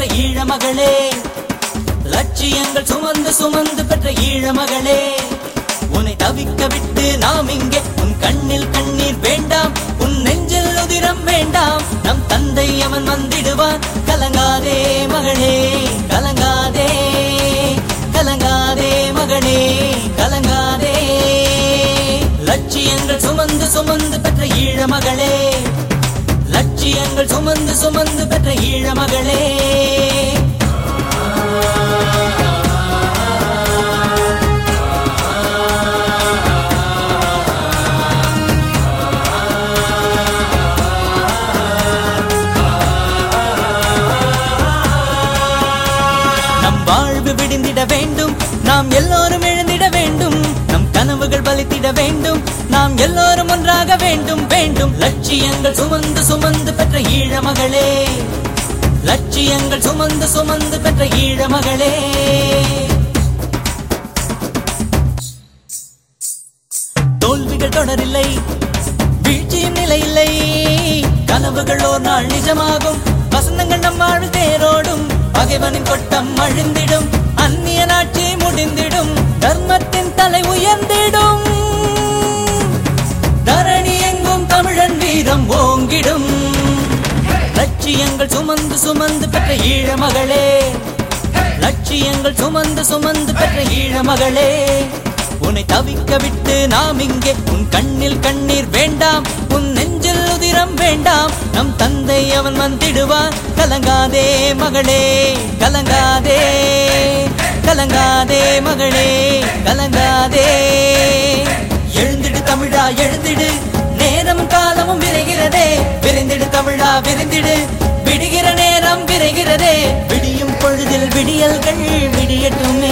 ஈழ மகளே லட்சியங்கள் சுமந்து சுமந்து பெற்ற ஈழ மகளே உன்னை தவிக்க விட்டு நாம் இங்கே உன் கண்ணில் கண்ணீர் வேண்டாம் உன் நெஞ்சில் உதிரம் வேண்டாம் நம் தந்தை அவன் வந்திடுவான் கலங்காதே மகளே கலங்காதே கலங்காதே மகளே கலங்காதே லட்சியங்கள் சுமந்து சுமந்து பெற்ற ஈழ மகளே லட்சியங்கள் சுமந்து சுமந்து பெற்ற ஈழ மகளே நம் வாழ்வு விடிந்திட வேண்டும் நாம் எல்லோரும் எழுந்திட வேண்டும் நம் கனவுகள் பலித்திட வேண்டும் நாம் எல்லோரும் ஒன்றாக வேண்டும் வேண்டும் லட்சியங்கள் சுமந்து சுமந்து பெற்ற ஈழ மகளே லட்சியங்கள் சுமந்து சுமந்து பெற்ற ஈழ மகளே தோல்விகள் தொடரில்லை வீழ்ச்சியும் நிலையில்லை கனவுகள் ஒரு நாள் நிஜமாகும் வசந்தங்கள் நம் வாழ்வில் தேரோடும் பகைவனின் கொட்டம் அழிந்திடும் அந்நிய நாட்சி முடிந்திடும் தர்மத்தின் தலை உயர்ந்திடும் தரணி எங்கும் தமிழன் வீரம் ஓங்கிடும் லட்சியங்கள் சுமந்து சுமந்து பெற்ற ஈழ மகளே லட்சியங்கள் சுமந்து சுமந்து பெற்ற ஈழ மகளே உன்னை தவிக்க விட்டு நாம் இங்கே உன் கண்ணில் கண்ணீர் வேண்டாம் உன் நெஞ்சில் உதிரம் வேண்டாம் நம் தந்தை அவன் வந்திடுவான் கலங்காதே மகளே கலங்காதே கலங்காதே மகளே கலங்காதே எழுந்திடு தமிழா எழுந்திடு நேரமும் காலமும் விரைகிறதே விரைந்திடு தமிழா விரைந்திடு விடுகிற நேரம் விரைகிறதே விடியும் பொழுதில் விடியல்கள் விடியட்டுமே